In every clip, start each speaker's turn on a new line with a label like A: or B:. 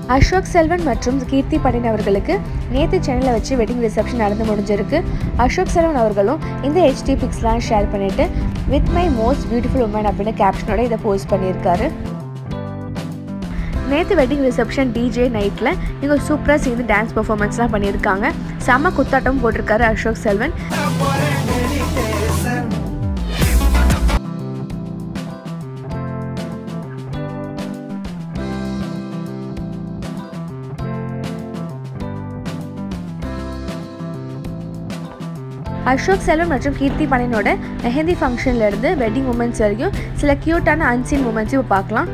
A: அசோக் செல்வன் மற்றும் கீர்த்தி பட்டின் அவர்களுக்கு நேற்று சென்னையில் வச்சு வெட்டிங் ரிசப்ஷன் நடந்து முடிஞ்சிருக்கு அசோக் செல்வன் அவர்களும் இந்த ஹெச்டி பிக்ஸ்லாம் ஷேர் பண்ணிவிட்டு with my most beautiful woman அப்படின்னு கேப்ஷனோட இதை போஸ்ட் பண்ணியிருக்காரு நேற்று வெட்டிங் ரிசப்ஷன் டிஜே நைட்டில் இவங்க சூப்பராக சேர்ந்து டான்ஸ் பர்ஃபார்மன்ஸ்லாம் பண்ணியிருக்காங்க செம்ம குத்தாட்டம் போட்டிருக்காரு அசோக் செல்வன் அசோக் செல்வன் மற்றும் கீர்த்தி பணியனோட மெஹந்தி ஃபங்க்ஷன்ல இருந்து வெட்டிங் மூமெண்ட்ஸ் வரைக்கும் சில க்யூட்டான அன்சீன் மூமெண்ட்ஸையும் இப்போ பார்க்கலாம்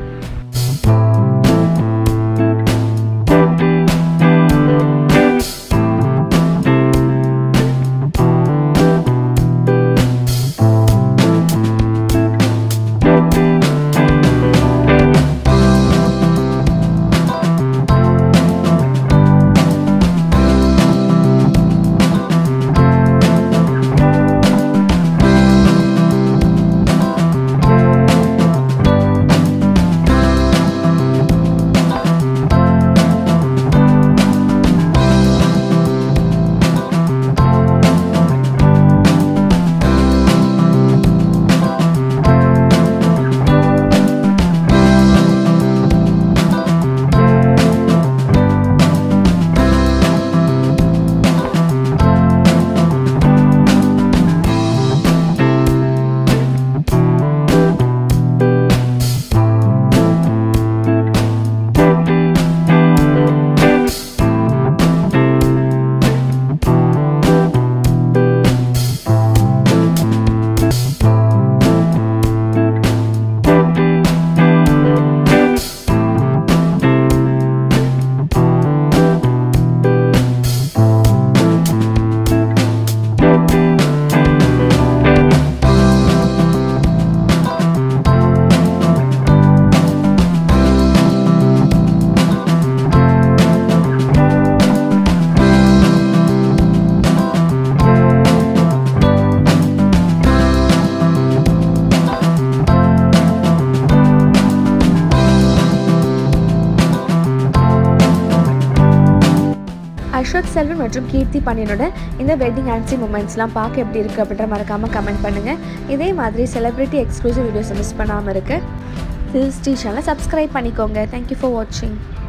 A: அசோக் செல்வன் மற்றும் கீர்த்தி பாண்டியனோட இந்த வெட்டிங் ஆன்சி மூமெண்ட்ஸ்லாம் பார்க்க எப்படி இருக்குது அப்படின்ற மறக்காமல் கமெண்ட் பண்ணுங்கள் இதே மாதிரி செலிப்ரிட்டி எக்ஸ்க்ளூசிவ் வீடியோஸை மிஸ் பண்ணாமல் இருக்க திஸ் டி சேனலை சப்ஸ்கிரைப் பண்ணிக்கோங்க தேங்க்யூ ஃபார் வாட்சிங்